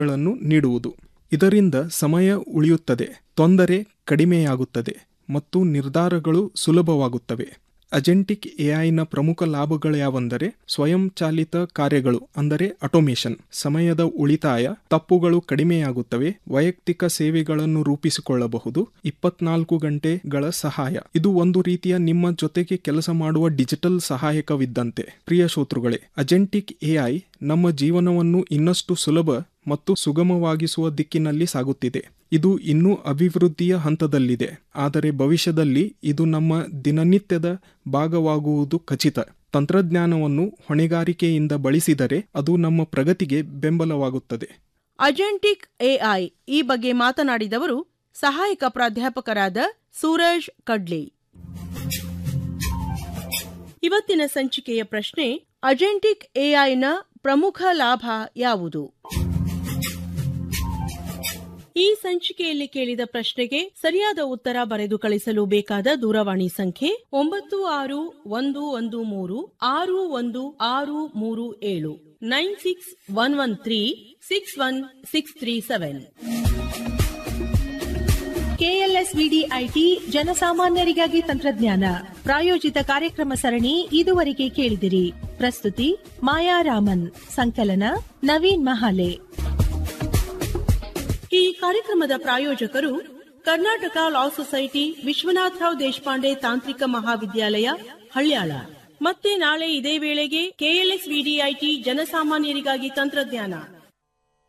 ಗಳನ್ನು ನೀಡುವುದು ಇದರಿಂದ ಸಮಯ ಉಳಿಯುತ್ತದೆ ತೊಂದರೆ ಕಡಿಮೆಯಾಗುತ್ತದೆ ಮತ್ತು ನಿರ್ಧಾರಗಳು ಸುಲಭವಾಗುತ್ತವೆ ಅಜೆಂಟಿಕ್ ಎಐನ ಪ್ರಮುಖ ಲಾಭಗಳ್ಯಾವಂದರೆ ಸ್ವಯಂಚಾಲಿತ ಕಾರ್ಯಗಳು ಅಂದರೆ ಆಟೋಮೇಷನ್ ಸಮಯದ ಉಳಿತಾಯ ತಪ್ಪುಗಳು ಕಡಿಮೆಯಾಗುತ್ತವೆ ವೈಯಕ್ತಿಕ ಸೇವೆಗಳನ್ನು ರೂಪಿಸಿಕೊಳ್ಳಬಹುದು ಇಪ್ಪತ್ನಾಲ್ಕು ಗಂಟೆಗಳ ಸಹಾಯ ಇದು ಒಂದು ರೀತಿಯ ನಿಮ್ಮ ಜೊತೆಗೆ ಕೆಲಸ ಮಾಡುವ ಡಿಜಿಟಲ್ ಸಹಾಯಕವಿದ್ದಂತೆ ಪ್ರಿಯ ಶ್ರೋತೃಗಳೇ ಅಜೆಂಟಿಕ್ ಎಐ ನಮ್ಮ ಜೀವನವನ್ನು ಇನ್ನಷ್ಟು ಸುಲಭ ಮತ್ತು ಸುಗಮವಾಗಿಸುವ ದಿಕ್ಕಿನಲ್ಲಿ ಸಾಗುತ್ತಿದೆ ಇದು ಇನ್ನೂ ಅಭಿವೃದ್ಧಿಯ ಹಂತದಲ್ಲಿದೆ ಆದರೆ ಭವಿಷ್ಯದಲ್ಲಿ ಇದು ನಮ್ಮ ದಿನನಿತ್ಯದ ಭಾಗವಾಗುವುದು ಖಚಿತ ತಂತ್ರಜ್ಞಾನವನ್ನು ಹೊಣೆಗಾರಿಕೆಯಿಂದ ಬಳಸಿದರೆ ಅದು ನಮ್ಮ ಪ್ರಗತಿಗೆ ಬೆಂಬಲವಾಗುತ್ತದೆ ಅಜೆಂಟಿಕ್ ಎಐ ಈ ಬಗ್ಗೆ ಮಾತನಾಡಿದವರು ಸಹಾಯಕ ಪ್ರಾಧ್ಯಾಪಕರಾದ ಸೂರಜ್ ಕಡ್ಲಿ ಇವತ್ತಿನ ಸಂಚಿಕೆಯ ಪ್ರಶ್ನೆ ಅಜೆಂಟಿಕ್ ಎಐನ ಪ್ರಮುಖ ಲಾಭ ಯಾವುದು ಈ ಸಂಚಿಕೆಯಲ್ಲಿ ಕೇಳಿದ ಪ್ರಶ್ನೆಗೆ ಸರಿಯಾದ ಉತ್ತರ ಬರೆದು ಕಳಿಸಲು ಬೇಕಾದ ದೂರವಾಣಿ ಸಂಖ್ಯೆ ಒಂಬತ್ತು ಆರು ಒಂದು ಒಂದು ಮೂರು ಆರು ಒಂದು ಆರು ಮೂರು ಏಳು nine six one one three six one six three seven KLSVD IT ಜನಸಾಮಾನ್ಯರಿಗಾಗಿ ತಂತ್ರಜ್ಞಾನ ಪ್ರಾಯೋಜಿತ ಕಾರ್ಯಕ್ರಮ ಸರಣಿ ಇದುವರೆಗೆ ಕೇಳಿದಿರಿ ಪ್ರಸ್ತುತಿ ಮಾಯಾ ರಾಮನ್ ಸಂಕಲನ ನವೀನ್ ಮಹಾಲೆ ಈ ಕಾರ್ಯಕ್ರಮದ ಪ್ರಾಯೋಜಕರು ಕರ್ನಾಟಕ ಲಾ ಸೊಸೈಟಿ ವಿಶ್ವನಾಥರಾವ್ ದೇಶಪಾಂಡೆ ತಾಂತ್ರಿಕ ಮಹಾವಿದ್ಯಾಲಯ ಹಳ್ಯಾಳ ಮತ್ತೆ ನಾಳೆ ಇದೇ ವೇಳೆಗೆ ಕೆಎಲ್ಎಸ್ ವಿಡಿಐಟಿ ಜನಸಾಮಾನ್ಯರಿಗಾಗಿ ತಂತ್ರಜ್ಞಾನ